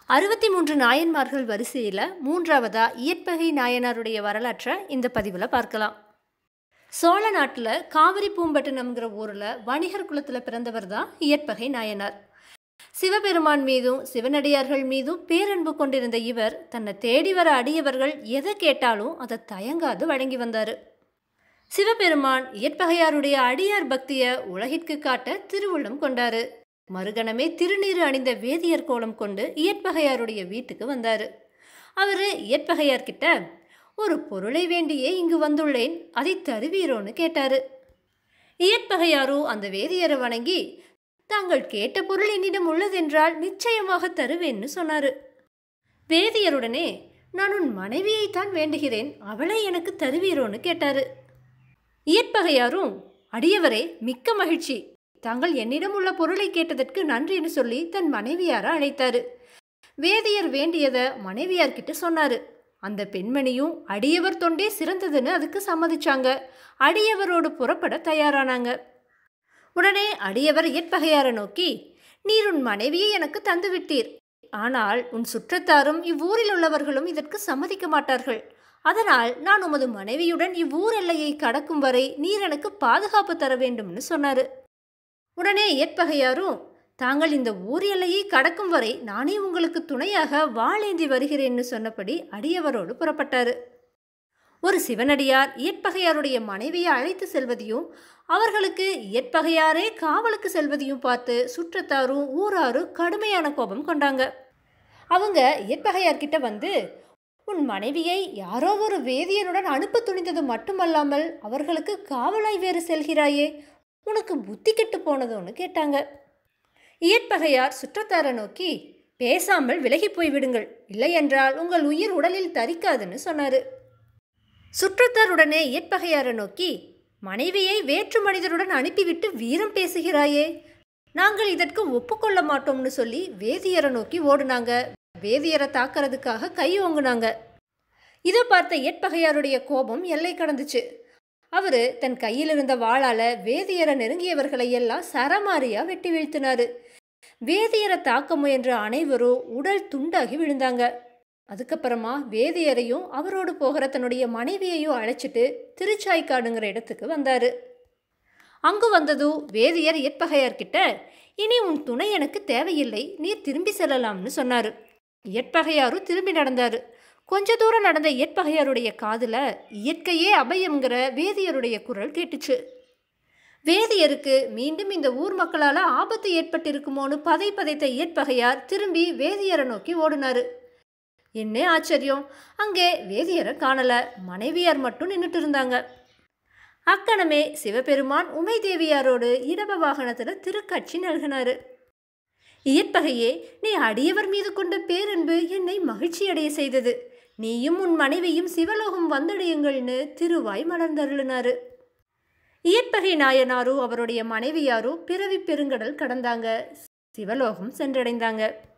அறுபத்தி மூன்று நாயன்மார்கள் வரிசையில் மூன்றாவதா இயற்பகை நாயனாருடைய வரலாற்றை இந்த பதிவில் பார்க்கலாம் சோழ நாட்டில் காவிரி பூம்பட்டினம்ங்கிற ஊரில் வணிகர் குலத்தில் பிறந்தவர் தான் இயற்பகை நாயனார் சிவபெருமான் மீதும் சிவனடியார்கள் மீதும் பேரன்பு கொண்டிருந்த இவர் தன்னை தேடி வர அடியவர்கள் எதை கேட்டாலும் அதை தயங்காது வழங்கி வந்தார் சிவபெருமான் இயற்பகையாருடைய அடியார் பக்தியை உலகிற்கு காட்ட திருவுள்ளம் கொண்டாரு மறுகணமே திருநீறு அணிந்த வேதியர் கோலம் கொண்டு இயற்பகையாருடைய வீட்டுக்கு வந்தார் அவர் இயற்பகையார்கிட்ட ஒரு பொருளை வேண்டியே இங்கு வந்துள்ளேன் அதை தருவீரோன்னு கேட்டார் இயற்பகையாரோ அந்த வேதியரை வணங்கி தாங்கள் கேட்ட பொருள் என்னிடம் உள்ளதென்றால் நிச்சயமாக தருவேன்னு சொன்னார் வேதியருடனே நான் உன் மனைவியைத்தான் வேண்டுகிறேன் அவளை எனக்கு தருவீரோன்னு கேட்டார் இயற்பகையாரும் அடியவரே மிக்க மகிழ்ச்சி தாங்கள் என்னிடம் உள்ள பொருளை கேட்டதற்கு நன்றின்னு சொல்லி தன் மனைவியார அழைத்தாரு வேதியர் வேண்டியதை மனைவியார்கிட்ட சொன்னாரு அந்த பெண்மணியும் அடியவர் தொண்டே சிறந்ததுன்னு அதுக்கு சம்மதிச்சாங்க அடியவரோடு புறப்பட தயாரானாங்க உடனே அடியவர் இயற்பகையாரை நோக்கி நீர் உன் மனைவியை எனக்கு தந்து விட்டீர் ஆனால் உன் சுற்றத்தாரும் இவ்வூரில் உள்ளவர்களும் இதற்கு சம்மதிக்க மாட்டார்கள் அதனால் நான் உமது மனைவியுடன் இவ்வூர் எல்லையை கடக்கும் வரை நீர் எனக்கு பாதுகாப்பு தர வேண்டும்னு சொன்னாரு உடனே இயற்பகையாரும் தாங்கள் இந்த ஊர் எல்லையை கடக்கும் வரை நானே உங்களுக்கு துணையாக வாளேந்தி வருகிறேன்னு சொன்னபடி அடியவரோடு புறப்பட்டாரு ஒரு சிவனடியார் இயற்பகையாருடைய மனைவியை அழைத்து செல்வதையும் அவர்களுக்கு இயற்பகையாரே காவலுக்கு செல்வதையும் பார்த்து சுற்றத்தாரும் ஊராரும் கடுமையான கோபம் கொண்டாங்க அவங்க இயற்பகையார்கிட்ட வந்து உன் மனைவியை யாரோ ஒரு வேதியனுடன் அனுப்ப துணிந்தது மட்டுமல்லாமல் அவர்களுக்கு காவலாய் வேறு செல்கிறாயே உனக்கு புத்தி கெட்டு போனதோன்னு கேட்டாங்க இயற்பகையார் சுற்றத்தாரை நோக்கி பேசாமல் விலகி போய்விடுங்கள் இல்லையென்றால் உங்கள் உயிர் உடலில் தரிக்காதுன்னு சொன்னார் சுற்றத்தாருடனே இயற்பகையாரை நோக்கி மனைவியை வேற்று மனிதருடன் அனுப்பிவிட்டு வீரம் பேசுகிறாயே நாங்கள் இதற்கு ஒப்புக்கொள்ள மாட்டோம்னு சொல்லி வேதியரை நோக்கி ஓடுனாங்க வேதியரை தாக்கிறதுக்காக கை ஓங்குனாங்க இதை பார்த்த இயற்பகையாருடைய கோபம் எல்லை கடந்துச்சு அவர் தன் கையில் இருந்த வாளால வேதியரை நெருங்கியவர்களை எல்லாம் சரமாரியா வெட்டி வீழ்த்தினாரு வேதியரை தாக்க முயன்ற அனைவரும் உடல் துண்டாகி விழுந்தாங்க அதுக்கப்புறமா வேதியரையும் அவரோடு போகிற தன்னுடைய மனைவியையும் அழைச்சிட்டு திருச்சாய்க்காடுங்கிற இடத்துக்கு வந்தாரு அங்கு வந்ததும் வேதியர் இயற்பகையார்கிட்ட இனி உன் துணை எனக்கு தேவையில்லை நீர் திரும்பி செல்லலாம்னு சொன்னாரு இயற்பகையாரும் திரும்பி நடந்தாரு கொஞ்ச தூரம் நடந்த இயற்பகையாருடைய காதில் இயற்கையே அபயம்ங்கிற வேதியருடைய குரல் கேட்டுச்சு வேதியருக்கு மீண்டும் இந்த ஊர் மக்களால் ஆபத்து ஏற்பட்டிருக்குமோன்னு பதை பதைத்த இயற்பகையார் திரும்பி வேதியரை நோக்கி ஓடினாரு என்ன ஆச்சரியம் அங்கே வேதியரை காணல மனைவியார் மட்டும் நின்றுட்டு இருந்தாங்க அக்கணமே சிவபெருமான் உமை தேவியாரோடு இடப வாகனத்தில் திருக்கட்சி நல்கினாரு இயற்பகையே நீ அடியவர் மீது கொண்ட பேரன்பு என்னை மகிழ்ச்சி அடைய செய்தது நீயும் உன் மனைவியும் சிவலோகம் வந்தடையுங்கள்னு திருவாய் மலர்ந்தருளினாரு இயற்பகை நாயனாரோ அவருடைய மனைவியாரோ பிறவி பெருங்கடல் கடந்தாங்க சிவலோகம் சென்றடைந்தாங்க